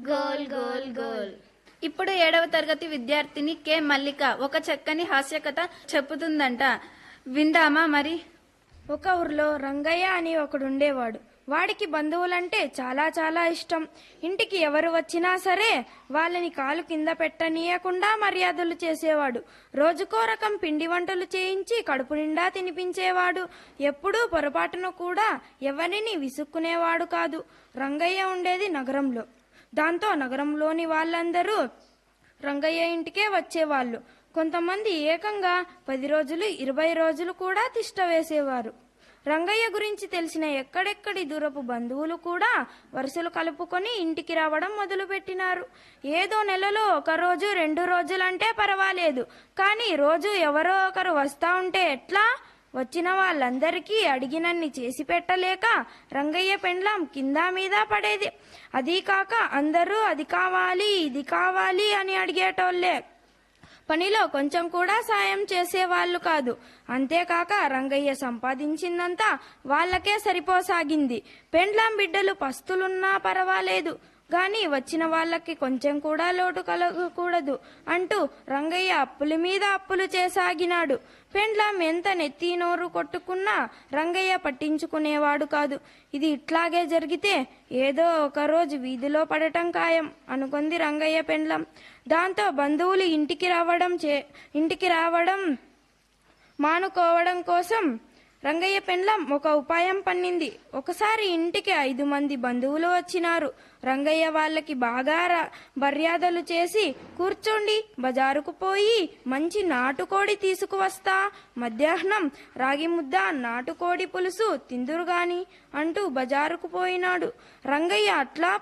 goal goal goal ఇప్పుడు ఏడవ తరగతి విద్యార్థిని కె మల్లిక ఒక చక్కని హాస్యకథ చెప్పుతుందంట విందామా మరి ఒక ఊర్లో రంగయ్య అని ఒకడుండేవాడు వాడికి బంధువులంటే చాలా చాలా ఇష్టం ఇంటికి ఎవరు వచ్చినా సరే వాళ్ళని కాలు కింద పెట్టనీయకుండా మర్యాదలు చేసేవాడు రోజుకో రకం పిండి వంటలు చేయించి కడుపు నిండా తినిపించేవాడు ఎప్పుడూ పొరపాటున కూడా ఎవరిని విసుక్కునేవాడు కాదు రంగయ్య ఉండేది నగరంలో దాంతో నగరంలోని వాళ్ళందరూ రంగయ్య ఇంటికే వచ్చేవాళ్ళు కొంతమంది ఏకంగా పది రోజులు ఇరవై రోజులు కూడా తిష్ట వేసేవారు రంగయ్య గురించి తెలిసిన ఎక్కడెక్కడి దూరపు బంధువులు కూడా వరుసలు కలుపుకొని ఇంటికి రావడం మొదలుపెట్టినారు ఏదో నెలలో ఒక రోజు రెండు రోజులంటే పర్వాలేదు కానీ రోజు ఎవరో ఒకరు వస్తా ఉంటే ఎట్లా వచ్చిన వాళ్ళందరికీ అడిగినన్ని చేసి పెట్టలేక రంగయ్య పెండ్లాం కింద మీద పడేది అదీ కాక అందరూ అది కావాలి ఇది కావాలి అని అడిగేటోళ్ళే పనిలో కొంచెం కూడా సాయం చేసేవాళ్ళు కాదు అంతేకాక రంగయ్య సంపాదించిందంతా వాళ్ళకే సరిపోసాగింది పెండ్లాం బిడ్డలు పస్తులున్నా పర్వాలేదు గాని వచ్చిన వాళ్ళకి కొంచెం కూడా లోటు కలగకూడదు అంటూ రంగయ్య అప్పుల మీద అప్పులు చేసాగినాడు పెండ్లాం ఎంత నెత్తి నోరు కొట్టుకున్నా రంగయ్య పట్టించుకునేవాడు కాదు ఇది ఇట్లాగే జరిగితే ఏదో ఒక రోజు వీధిలో పడటం ఖాయం అనుకుంది రంగయ్య పెండ్లం దాంతో బంధువులు ఇంటికి రావడం చే ఇంటికి రావడం మానుకోవడం కోసం రంగయ్య పెండ్లం ఒక ఉపాయం పన్నింది ఒకసారి ఇంటికి ఐదు మంది బంధువులు వచ్చినారు రంగయ్య వాళ్ళకి బాగా ర- మర్యాదలు చేసి కూర్చోండి బజారుకు పోయి మంచి నాటుకోడి తీసుకువస్తా మధ్యాహ్నం రాగి ముద్ద నాటుకోడి పులుసు తిందురు గాని అంటూ బజారుకు పోయినాడు రంగయ్య అట్లా